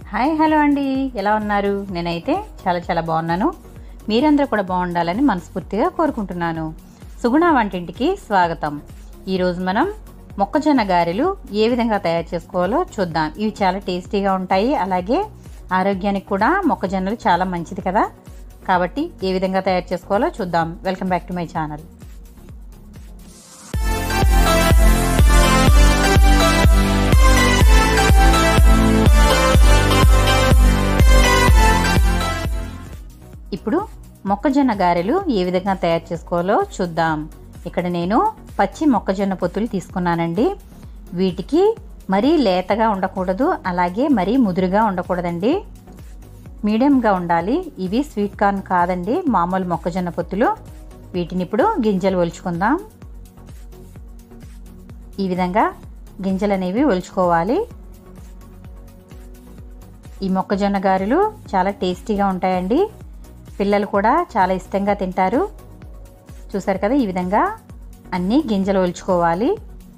hi hello అండి ఎలా ఉన్నారు నేనైతే చాలా చాలా బాగున్నాను మీరందరూ కూడా బాగుండాలని మనస్ఫూర్తిగా కోరుకుంటున్నాను సుగుణ వంటింటికి స్వాగతం ఈరోజు మనం మొక్కజొన్న గారెలు ఏ విధంగా తయారు చేసుకోవాలో చూద్దాం ఇవి చాలా టేస్టీగా ఉంటాయి అలాగే ఆరోగ్యానికి కూడా మొక్కజొన్నలు చాలా మంచిది కదా కాబట్టి ఏ విధంగా తయారు చేసుకోవాలో చూద్దాం welcome back to my channel ఇప్పుడు మొక్కజొన్న గారెలు ఏ విధంగా తయారు చేసుకోవాలో చూద్దాం ఇక్కడ నేను పచ్చి మొక్కజొన్న పొత్తులు తీసుకున్నానండి వీటికి మరీ లేతగా ఉండకూడదు అలాగే మరీ ముదురుగా ఉండకూడదండి మీడియంగా ఉండాలి ఇవి స్వీట్ కార్న్ కాదండి మామూలు మొక్కజొన్న పొత్తులు వీటిని ఇప్పుడు గింజలు ఒలుచుకుందాం ఈ విధంగా గింజలు అనేవి ఒలుచుకోవాలి ఈ మొక్కజొన్న గారెలు చాలా టేస్టీగా ఉంటాయండి పిల్లలు కూడా చాలా ఇష్టంగా తింటారు చూసారు కదా ఈ విధంగా అన్నీ గింజలు ఒలుచుకోవాలి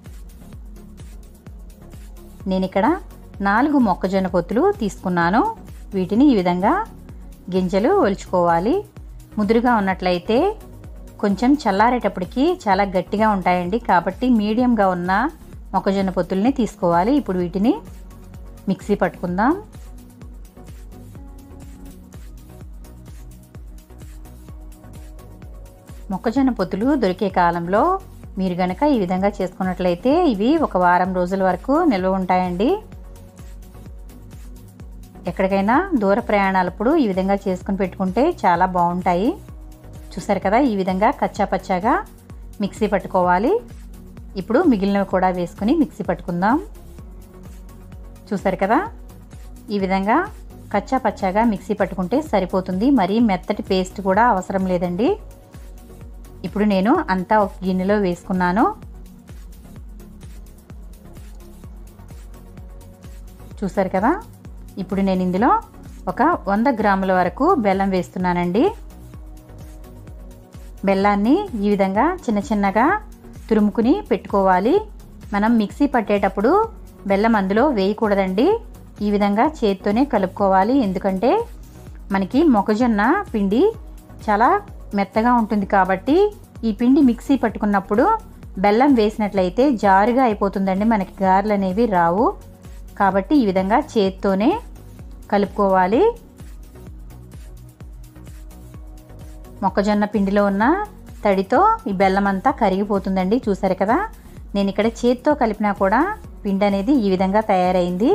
నేను ఇక్కడ నాలుగు మొక్కజొన్న పొత్తులు తీసుకున్నాను వీటిని ఈ విధంగా గింజలు ఒలుచుకోవాలి ముదురుగా ఉన్నట్లయితే కొంచెం చల్లారేటప్పటికి చాలా గట్టిగా ఉంటాయండి కాబట్టి మీడియంగా ఉన్న మొక్కజొన్న పొత్తుల్ని తీసుకోవాలి ఇప్పుడు వీటిని మిక్సీ పట్టుకుందాం మొక్కజొన్న పొత్తులు దొరికే కాలంలో మీరు గనక ఈ విధంగా చేసుకున్నట్లయితే ఇవి ఒక వారం రోజుల వరకు నిల్వ ఉంటాయండి ఎక్కడికైనా దూర ప్రయాణాలప్పుడు ఈ విధంగా చేసుకుని పెట్టుకుంటే చాలా బాగుంటాయి చూసారు కదా ఈ విధంగా కచ్చా పచ్చాగా మిక్సీ పట్టుకోవాలి ఇప్పుడు మిగిలినవి కూడా వేసుకుని మిక్సీ పట్టుకుందాం చూసారు కదా ఈ విధంగా కచ్చా పచ్చాగా మిక్సీ పట్టుకుంటే సరిపోతుంది మరీ మెత్తటి పేస్ట్ కూడా అవసరం లేదండి ఇప్పుడు నేను అంతా ఒక గిన్నెలో వేసుకున్నాను చూసారు కదా ఇప్పుడు నేను ఇందులో ఒక వంద గ్రాముల వరకు బెల్లం వేస్తున్నానండి బెల్లాన్ని ఈ విధంగా చిన్న చిన్నగా తురుముకుని పెట్టుకోవాలి మనం మిక్సీ పట్టేటప్పుడు బెల్లం అందులో వేయకూడదండి ఈ విధంగా చేత్తోనే కలుపుకోవాలి ఎందుకంటే మనకి మొక్కజొన్న పిండి చాలా మెత్తగా ఉంటుంది కాబట్టి ఈ పిండి మిక్సీ పట్టుకున్నప్పుడు బెల్లం వేసినట్లయితే జారుగా అయిపోతుందండి మనకి గారెలు అనేవి రావు కాబట్టి ఈ విధంగా చేత్తోనే కలుపుకోవాలి మొక్కజొన్న పిండిలో ఉన్న తడితో ఈ బెల్లం అంతా కరిగిపోతుందండి చూసారు కదా నేను ఇక్కడ చేత్తో కలిపినా కూడా పిండి అనేది ఈ విధంగా తయారైంది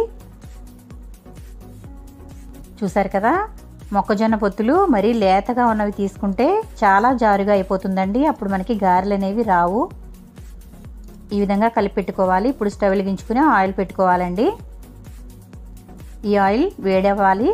చూసారు కదా మొక్కజొన్న పొత్తులు మరీ లేతగా ఉన్నవి తీసుకుంటే చాలా జారుగా అయిపోతుందండి అప్పుడు మనకి గారెలు అనేవి రావు ఈ విధంగా కలిపి పెట్టుకోవాలి ఇప్పుడు స్టవ్ వెలిగించుకుని ఆయిల్ పెట్టుకోవాలండి ఈ ఆయిల్ వేడవ్వాలి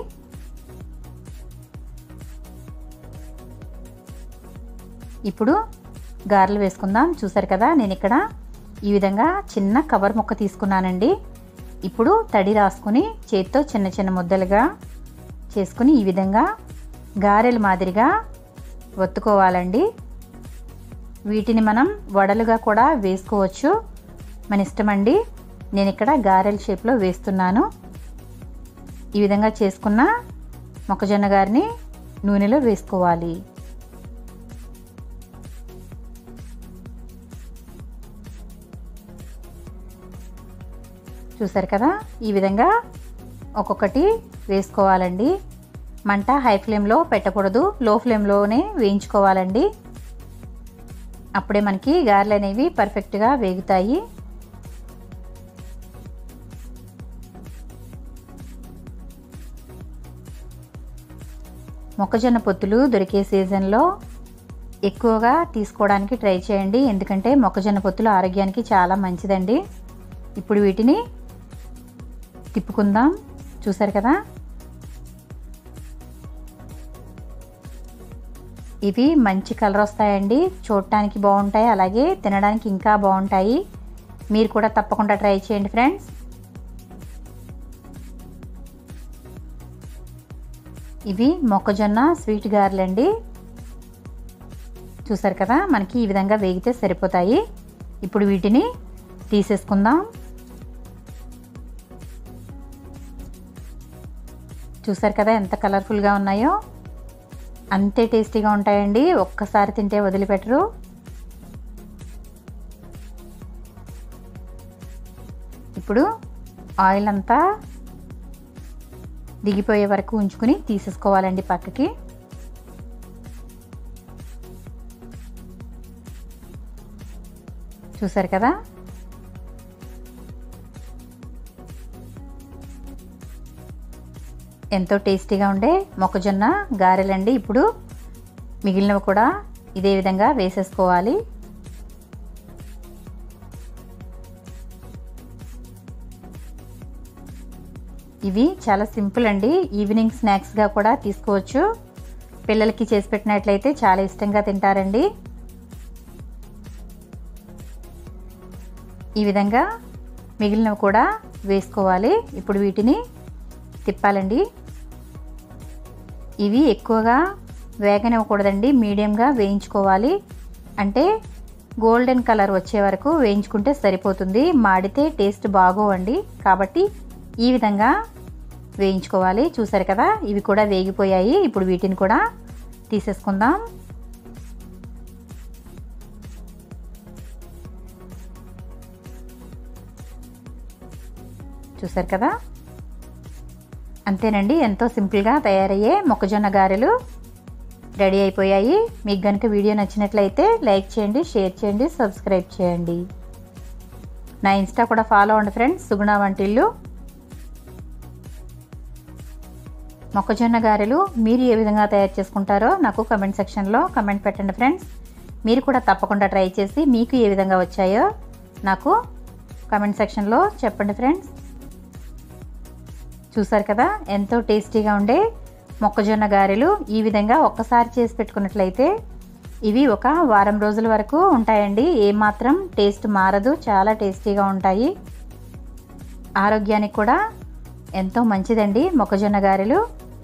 ఇప్పుడు గారెలు వేసుకుందాం చూసారు కదా నేను ఇక్కడ ఈ విధంగా చిన్న కవర్ మొక్క తీసుకున్నానండి ఇప్పుడు తడి రాసుకుని చేతితో చిన్న చిన్న ముద్దలుగా చేసుకుని ఈ విధంగా గారెల మాదిరిగా ఒత్తుకోవాలండి వీటిని మనం వడలుగా కూడా వేసుకోవచ్చు మన ఇష్టమండి నేను ఇక్కడ గారెల షేప్లో వేస్తున్నాను ఈ విధంగా చేసుకున్న మొక్కజొన్న గారిని నూనెలో వేసుకోవాలి చూసారు కదా ఈ విధంగా ఒక్కొక్కటి వేసుకోవాలండి మంట హై ఫ్లేమ్లో పెట్టకూడదు లో ఫ్లేమ్లోనే వేయించుకోవాలండి అప్పుడే మనకి గారెలు అనేవి పర్ఫెక్ట్గా వేగుతాయి మొక్కజొన్న పొత్తులు దొరికే సీజన్లో ఎక్కువగా తీసుకోవడానికి ట్రై చేయండి ఎందుకంటే మొక్కజొన్న పొత్తులు ఆరోగ్యానికి చాలా మంచిదండి ఇప్పుడు వీటిని తిప్పుకుందాం చూసారు కదా ఇవి మంచి కలర్ వస్తాయండి చూడటానికి బాగుంటాయి అలాగే తినడానికి ఇంకా బాగుంటాయి మీరు కూడా తప్పకుండా ట్రై చేయండి ఫ్రెండ్స్ ఇవి మొక్కజొన్న స్వీట్ గారెలండి చూసారు కదా మనకి ఈ విధంగా వేగితే సరిపోతాయి ఇప్పుడు వీటిని తీసేసుకుందాం చూసారు కదా ఎంత కలర్ఫుల్గా ఉన్నాయో అంతే టేస్టీగా ఉంటాయండి ఒక్కసారి తింటే వదిలిపెట్టరు ఇప్పుడు ఆయిల్ అంతా దిగిపోయే వరకు ఉంచుకుని తీసేసుకోవాలండి పక్కకి చూసారు కదా ఎంతో టేస్టీగా ఉండే మొక్కజొన్న గారెలండి ఇప్పుడు మిగిలినవి కూడా ఇదే విధంగా వేసేసుకోవాలి ఇవి చాలా సింపుల్ అండి ఈవినింగ్ స్నాక్స్గా కూడా తీసుకోవచ్చు పిల్లలకి చేసి పెట్టినట్లయితే చాలా ఇష్టంగా తింటారండి ఈ విధంగా మిగిలినవి కూడా వేసుకోవాలి ఇప్పుడు వీటిని తిప్పాలండి ఇవి ఎక్కువగా వేగనివ్వకూడదండి మీడియంగా వేయించుకోవాలి అంటే గోల్డెన్ కలర్ వచ్చే వరకు వేయించుకుంటే సరిపోతుంది మాడితే టేస్ట్ బాగోవండి కాబట్టి ఈ విధంగా వేయించుకోవాలి చూసారు కదా ఇవి కూడా వేగిపోయాయి ఇప్పుడు వీటిని కూడా తీసేసుకుందాం చూసారు కదా అంతేనండి ఎంతో సింపుల్గా తయారయ్యే మొక్కజొన్న గారెలు రెడీ అయిపోయాయి మీకు కనుక వీడియో నచ్చినట్లయితే లైక్ చేయండి షేర్ చేయండి సబ్స్క్రైబ్ చేయండి నా ఇన్స్టా కూడా ఫాలో అవ్వండి ఫ్రెండ్స్ సుగుణ వంటిల్లు మొక్కజొన్న గారెలు మీరు ఏ విధంగా తయారు చేసుకుంటారో నాకు కమెంట్ సెక్షన్లో కమెంట్ పెట్టండి ఫ్రెండ్స్ మీరు కూడా తప్పకుండా ట్రై చేసి మీకు ఏ విధంగా వచ్చాయో నాకు కమెంట్ సెక్షన్లో చెప్పండి ఫ్రెండ్స్ చూసారు కదా ఎంతో టేస్టీగా ఉండే మొక్కజొన్న గారెలు ఈ విధంగా ఒక్కసారి చేసి పెట్టుకున్నట్లయితే ఇవి ఒక వారం రోజుల వరకు ఉంటాయండి ఏమాత్రం టేస్ట్ మారదు చాలా టేస్టీగా ఉంటాయి ఆరోగ్యానికి కూడా ఎంతో మంచిదండి మొక్కజొన్న గారెలు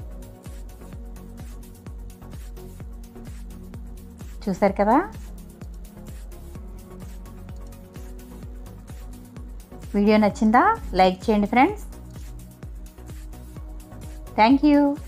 చూసారు కదా వీడియో నచ్చిందా లైక్ చేయండి ఫ్రెండ్స్ థ్యాంక్ యూ